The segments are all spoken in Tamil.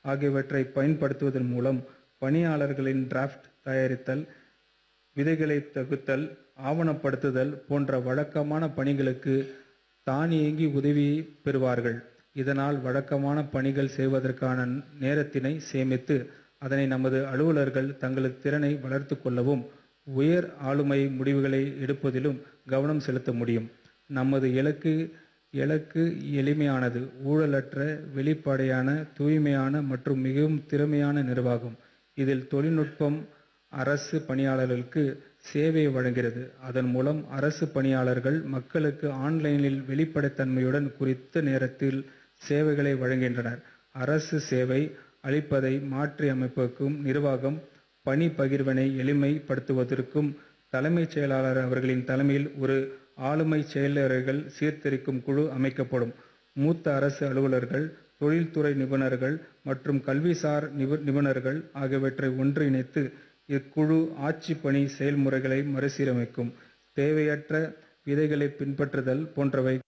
ஆகியவற்றை பயன்படுத்துவதன் மூலம் பணியாளர்களின் டிராஃப்ட் தயாரித்தல் விதைகளை தொகுத்தல் ஆவணப்படுத்துதல் போன்ற வழக்கமான பணிகளுக்கு தானியங்கி உதவி பெறுவார்கள் இதனால் வழக்கமான பணிகள் செய்வதற்கான நேரத்தினை சேமித்து அதனை நமது அலுவலர்கள் தங்களது திறனை வளர்த்து கொள்ளவும் உயர் ஆளுமை முடிவுகளை எடுப்பதிலும் கவனம் செலுத்த முடியும் நமது இலக்கு இலக்கு எளிமையானது ஊழலற்ற வெளிப்படையான தூய்மையான மற்றும் மிகவும் திறமையான நிர்வாகம் இதில் தொழில்நுட்பம் அரசு பணியாளர்களுக்கு சேவை வழங்குகிறது அதன் மூலம் அரசு பணியாளர்கள் மக்களுக்கு ஆன்லைனில் வெளிப்படைத்தன்மையுடன் குறித்த நேரத்தில் சேவைகளை வழங்குகின்றனர் அரசு சேவை அளிப்பதை மாற்றி அமைப்பதற்கும் நிர்வாகம் பணி பகிர்வினை எளிமைப்படுத்துவதற்கும் தலைமைச் செயலாளர் அவர்களின் தலைமையில் ஒரு ஆளுமை செயலர்கள் சீர்திருக்கும் குழு அமைக்கப்படும் மூத்த அரசு அலுவலர்கள் தொழில்துறை நிபுணர்கள் மற்றும் கல்விசார் நிபு நிபுணர்கள் ஆகியவற்றை ஒன்றிணைத்து இக்குழு ஆட்சி பணி செயல்முறைகளை மறுசீரமைக்கும் தேவையற்ற விதைகளை பின்பற்றுதல் போன்றவை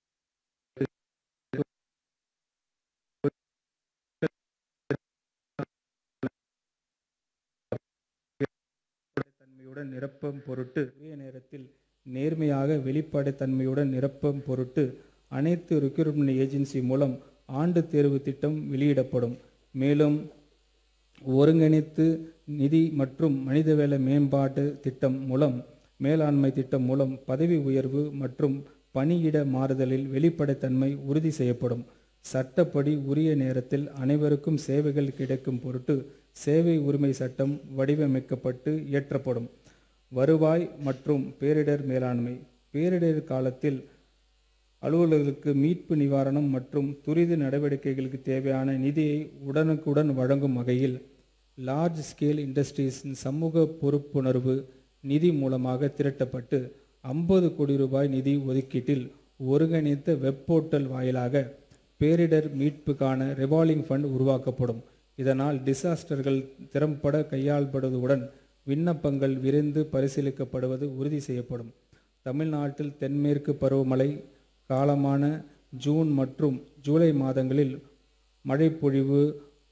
தன்மையுடன் நிரப்பும் பொருட்டு உரிய நேரத்தில் நேர்மையாக வெளிப்படைத்தன்மையுடன் நிரப்பும் பொருட்டு அனைத்து ரெக்ரூட்மெண்ட் ஏஜென்சி மூலம் ஆண்டு தேர்வு திட்டம் வெளியிடப்படும் மேலும் ஒருங்கிணைத்து நிதி மற்றும் மனிதவள மேம்பாட்டு திட்டம் மூலம் மேலாண்மை திட்டம் மூலம் பதவி உயர்வு மற்றும் பணியிட மாறுதலில் வெளிப்படைத்தன்மை உறுதி செய்யப்படும் சட்டப்படி உரிய நேரத்தில் அனைவருக்கும் சேவைகள் கிடைக்கும் பொருட்டு சேவை உரிமை சட்டம் வடிவமைக்கப்பட்டு இயற்றப்படும் வருவாய் மற்றும் பேரிடர் மேலாண்மை பேரிடர் காலத்தில் அலுவலர்களுக்கு மீட்பு நிவாரணம் மற்றும் துரித நடவடிக்கைகளுக்கு தேவையான நிதியை உடனுக்குடன் வழங்கும் வகையில் லார்ஜ் ஸ்கேல் இண்டஸ்ட்ரீஸின் சமூக பொறுப்புணர்வு நிதி மூலமாக திரட்டப்பட்டு ஐம்பது கோடி ரூபாய் நிதி ஒதுக்கீட்டில் ஒருங்கிணைத்த வெப் போர்ட்டல் வாயிலாக பேரிடர் மீட்புக்கான ரிவால்விங் ஃபண்ட் உருவாக்கப்படும் இதனால் டிசாஸ்டர்கள் திறம்பட கையாளப்படுவதுடன் விண்ணப்பங்கள் விரைந்து பரிசீலிக்கப்படுவது உறுதி செய்யப்படும் தமிழ்நாட்டில் தென்மேற்கு பருவமழை காலமான ஜூன் மற்றும் ஜூலை மாதங்களில் மழைப்பொழிவு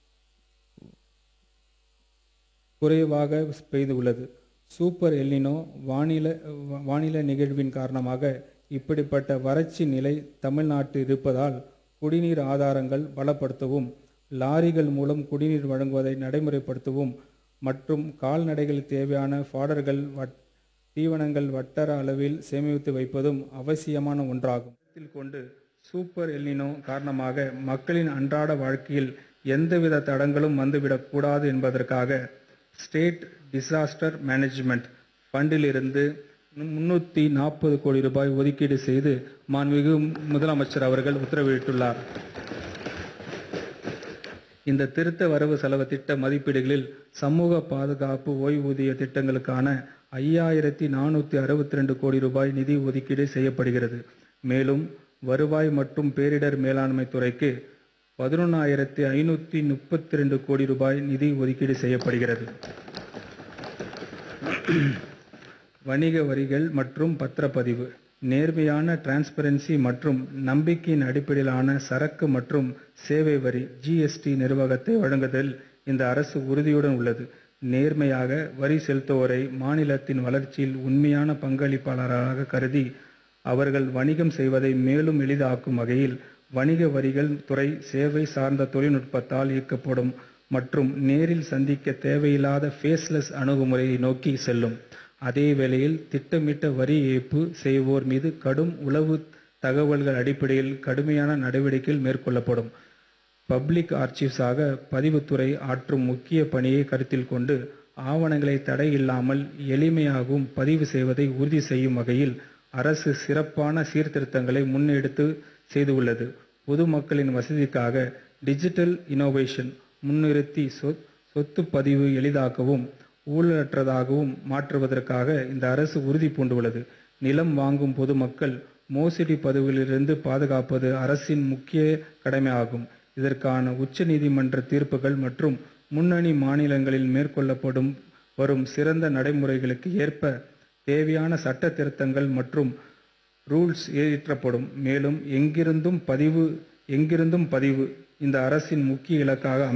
குறைவாக பெய்துள்ளது சூப்பர் எல்னினோ வானிலை வானிலை நிகழ்வின் காரணமாக இப்படிப்பட்ட வறட்சி நிலை தமிழ்நாட்டில் இருப்பதால் குடிநீர் ஆதாரங்கள் பலப்படுத்தவும் லாரிகள் மூலம் குடிநீர் வழங்குவதை நடைமுறைப்படுத்தவும் மற்றும் கால்நடைகளுக்கு தேவையான ஃபாடர்கள் வட் தீவனங்கள் வட்டார அளவில் சேமித்து வைப்பதும் அவசியமான ஒன்றாகும் கருத்தில் கொண்டு சூப்பர் எல்னினோ காரணமாக மக்களின் அன்றாட வாழ்க்கையில் எந்தவித தடங்களும் வந்துவிடக்கூடாது என்பதற்காக ஸ்டேட் டிசாஸ்டர் மேனேஜ்மெண்ட் ஃபண்டிலிருந்து முன்னூற்றி நாற்பது கோடி ரூபாய் ஒதுக்கீடு செய்து மாண்புமிகு முதலமைச்சர் அவர்கள் உத்தரவிட்டுள்ளார் இந்த திருத்த வரவு செலவு திட்ட மதிப்பீடுகளில் சமூக பாதுகாப்பு ஓய்வூதிய திட்டங்களுக்கான ஐயாயிரத்தி நானூற்றி அறுபத்தி ரெண்டு கோடி ரூபாய் நிதி ஒதுக்கீடு செய்யப்படுகிறது மேலும் வருவாய் மற்றும் பேரிடர் மேலாண்மை துறைக்கு பதினொன்றாயிரத்தி ஐநூற்றி முப்பத்தி ரெண்டு கோடி ரூபாய் நிதி ஒதுக்கீடு செய்யப்படுகிறது வணிக வரிகள் மற்றும் பத்திரப்பதிவு நேர்மையான டிரான்ஸ்பரன்சி மற்றும் நம்பிக்கையின் அடிப்படையிலான சரக்கு மற்றும் சேவை வரி ஜிஎஸ்டி நிர்வாகத்தை வழங்குதல் இந்த அரசு உறுதியுடன் உள்ளது நேர்மையாக வரி செலுத்துவோரை மாநிலத்தின் வளர்ச்சியில் உண்மையான பங்களிப்பாளராக கருதி அவர்கள் வணிகம் செய்வதை மேலும் எளிதாக்கும் வகையில் வணிக வரிகள் துறை சேவை சார்ந்த தொழில்நுட்பத்தால் இயக்கப்படும் மற்றும் நேரில் சந்திக்க தேவையில்லாத ஃபேஸ்லெஸ் அணுகுமுறையை நோக்கி செல்லும் அதே வேளையில் திட்டமிட்ட வரி ஏய்ப்பு செய்வோர் மீது கடும் உளவு தகவல்கள் அடிப்படையில் கடுமையான நடவடிக்கைகள் மேற்கொள்ளப்படும் பப்ளிக் ஆர்ச்சிவ்ஸாக பதிவுத்துறை ஆற்றும் முக்கிய பணியை கருத்தில் கொண்டு ஆவணங்களை தடையில்லாமல் எளிமையாகவும் பதிவு செய்வதை உறுதி செய்யும் வகையில் அரசு சிறப்பான சீர்திருத்தங்களை முன்னெடுத்து செய்துள்ளது பொதுமக்களின் வசதிக்காக டிஜிட்டல் இனோவேஷன் முன்னிறுத்தி சொ சொத்து பதிவு எளிதாக்கவும் ஊழலற்றதாகவும் மாற்றுவதற்காக இந்த அரசு உறுதி பூண்டுள்ளது நிலம் வாங்கும் பொதுமக்கள் மோசடி பதிவுகளிலிருந்து பாதுகாப்பது அரசின் முக்கிய கடமையாகும் இதற்கான உச்ச நீதிமன்ற தீர்ப்புகள் மற்றும் முன்னணி மாநிலங்களில் மேற்கொள்ளப்படும் வரும் சிறந்த நடைமுறைகளுக்கு ஏற்ப தேவையான சட்ட திருத்தங்கள் மற்றும் ரூல்ஸ் இயற்றப்படும் மேலும் எங்கிருந்தும் பதிவு எங்கிருந்தும் பதிவு இந்த அரசின் முக்கிய இலக்காக